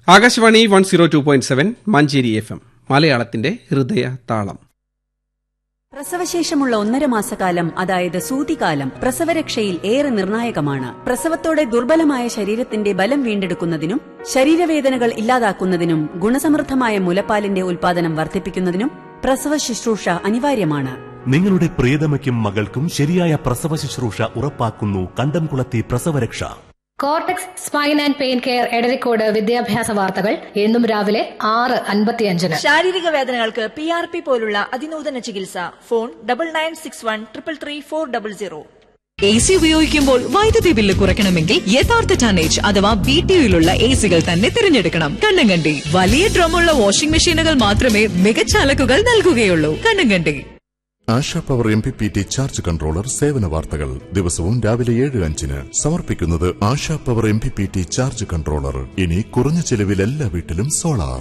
Akashvani one zero two point seven Manjeri F M മലയാളത്തിന്റെ ഹൃദയ താളം പ്രസവശേഷമുള്ള ഒന്നര മാസക്കാലം അതായത് സൂതികാലം പ്രസവരക്ഷയിൽ ഏറെ നിർണായകമാണ് പ്രസവത്തോടെ ദുർബലമായ ശരീരത്തിന്റെ ബലം വീണ്ടെടുക്കുന്നതിനും ശരീരവേദനകൾ ഇല്ലാതാക്കുന്നതിനും ഗുണസമൃദ്ധമായ മുലപ്പാലിന്റെ ഉൽപാദനം വർദ്ധിപ്പിക്കുന്നതിനും പ്രസവ ശുശ്രൂഷ അനിവാര്യമാണ് നിങ്ങളുടെ പ്രിയതമയ്ക്കും മകൾക്കും ശരിയായ പ്രസവ ശുശ്രൂഷ ഉറപ്പാക്കുന്നു കണ്ടംകുളത്തി പ്രസവരക്ഷ Cortex spine and pain care Edarikode വിദ്യാഭ്യാസ വാർത്തകൾ എന്നും രാവിലെ ആറ് അൻപത്തിയഞ്ചിന് ശാരീരിക വേദനകൾക്ക് പി ആർ പി പോലുള്ള അതിനൂതന ചികിത്സ phone double nine six one triple three four double zero A C ഉപയോഗിക്കുമ്പോൾ വൈദ്യുതി ബില്ല് കുറയ്ക്കണമെങ്കിൽ യഥാർത്ഥ ടനേജ് അഥവാ ബി ടി യുയിലുള്ള എ സികൾ തന്നെ തിരഞ്ഞെടുക്കണം കണ്ണങ്കണ്ടി വലിയ ഡ്രമ്മുള്ള വാഷിംഗ് മെഷീനുകൾ മാത്രമേ മികച്ച അലക്കുകൾ നൽകുകയുള്ളൂ Kannankandi Asha power M P P T charge controller സേവന വാർത്തകൾ ദിവസവും രാവിലെ ഏഴ് അഞ്ചിന് സമർപ്പിക്കുന്നത് Asha power M P P T charge controller ഇനി കുറഞ്ഞ ചെലവിൽ എല്ലാ വീട്ടിലും സോളാർ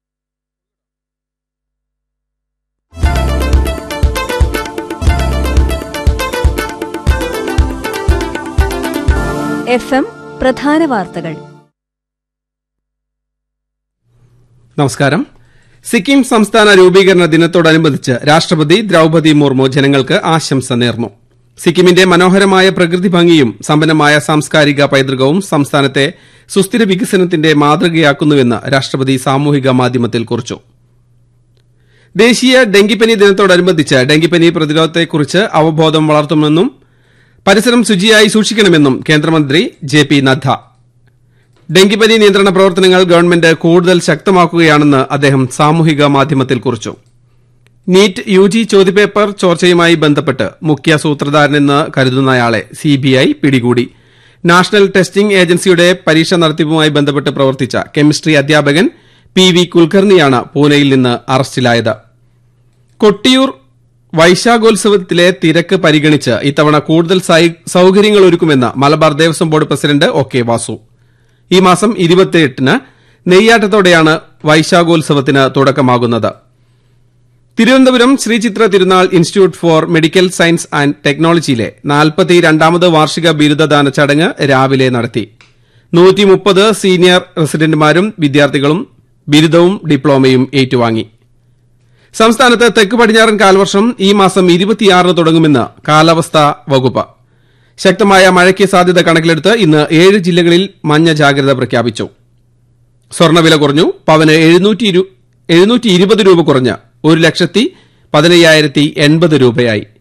എഫ് എം പ്രധാന വാർത്തകൾ നമസ്കാരം സിക്കിം സംസ്ഥാന രൂപീകരണ ദിനത്തോടനുബന്ധിച്ച് രാഷ്ട്രപതി ദ്രൌപതി മുർമു ജനങ്ങൾക്ക് ആശംസ നേർന്നു സിക്കിമിന്റെ മനോഹരമായ പ്രകൃതി ഭംഗിയും സമ്പന്നമായ സാംസ്കാരിക പൈതൃകവും സംസ്ഥാനത്തെ സുസ്ഥിര വികസനത്തിന്റെ മാതൃകയാക്കുന്നുവെന്ന് രാഷ്ട്രപതി സാമൂഹിക മാധ്യമത്തിൽ കുറിച്ചു ദേശീയ ഡെങ്കിപ്പനി ദിനത്തോടനുബന്ധിച്ച് ഡെങ്കിപ്പനി പ്രതിരോധത്തെക്കുറിച്ച് അവബോധം വളർത്തുമെന്നും പരിസരം ശുചിയായി സൂക്ഷിക്കണമെന്നും കേന്ദ്രമന്ത്രി ജെ പി നദ്ദ ഡെങ്കിപ്പനി നിയന്ത്രണ പ്രവർത്തനങ്ങൾ ഗവൺമെന്റ് കൂടുതൽ ശക്തമാക്കുകയാണെന്ന് അദ്ദേഹം സാമൂഹിക മാധ്യമത്തിൽ കുറിച്ചു നീറ്റ് യു ജി ചോദ്യപേപ്പർ ചോർച്ചയുമായി ബന്ധപ്പെട്ട് മുഖ്യ സൂത്രധാരനെന്ന് കരുതുന്നയാളെ സിബിഐ പിടികൂടി നാഷണൽ ടെസ്റ്റിംഗ് ഏജൻസിയുടെ പരീക്ഷ നടത്തിപ്പുമായി ബന്ധപ്പെട്ട് പ്രവർത്തിച്ച കെമിസ്ട്രി അധ്യാപകൻ പി വി കുൽക്കർണിയാണ് പൂനെയിൽ നിന്ന് അറസ്റ്റിലായത് കൊട്ടിയൂർ വൈശാഖോത്സവത്തിലെ തിരക്ക് പരിഗണിച്ച് ഇത്തവണ കൂടുതൽ സൈ- സൌകര്യങ്ങൾ ഒരുക്കുമെന്ന് Malabar Devaswom board president O K Vasu ഈ മാസം ഇരുപത്തിയെട്ടിന് നെയ്യാട്ടത്തോടെയാണ് വൈശാഖോത്സവത്തിന് തുടക്കമാകുന്നത് Thiruvananthapuram Sree Chitra Thirunal institute for medical science and ടെക്നോളജിയിലെ നാൽപ്പത്തിരണ്ടാമത് വാർഷിക ബിരുദദാന ചടങ്ങ് രാവിലെ നടത്തി നൂറ്റിമുപ്പത് സീനിയർ റെസിഡന്റുമാരും വിദ്യാർത്ഥികളും ബിരുദവും ഡിപ്ലോമയും ഏറ്റുവാങ്ങി സംസ്ഥാനത്ത് തെക്ക് പടിഞ്ഞാറൻ കാലവർഷം ഈ മാസം ഇരുപത്തിയാറിന് തുടങ്ങുമെന്ന് കാലാവസ്ഥാ വകുപ്പ് ശക്തമായ മഴയ്ക്ക് സാധ്യത കണക്കിലെടുത്ത് ഇന്ന് ഏഴ് ജില്ലകളിൽ മഞ്ഞ ജാഗ്രത പ്രഖ്യാപിച്ചു സ്വർണ്ണവില കുറഞ്ഞു പവന് എഴുന്നൂറ്റി ഇരുപത് രൂപ കുറഞ്ഞ് ഒരു ലക്ഷത്തി പതിനയ്യായിരത്തി എൺപത് രൂപയായി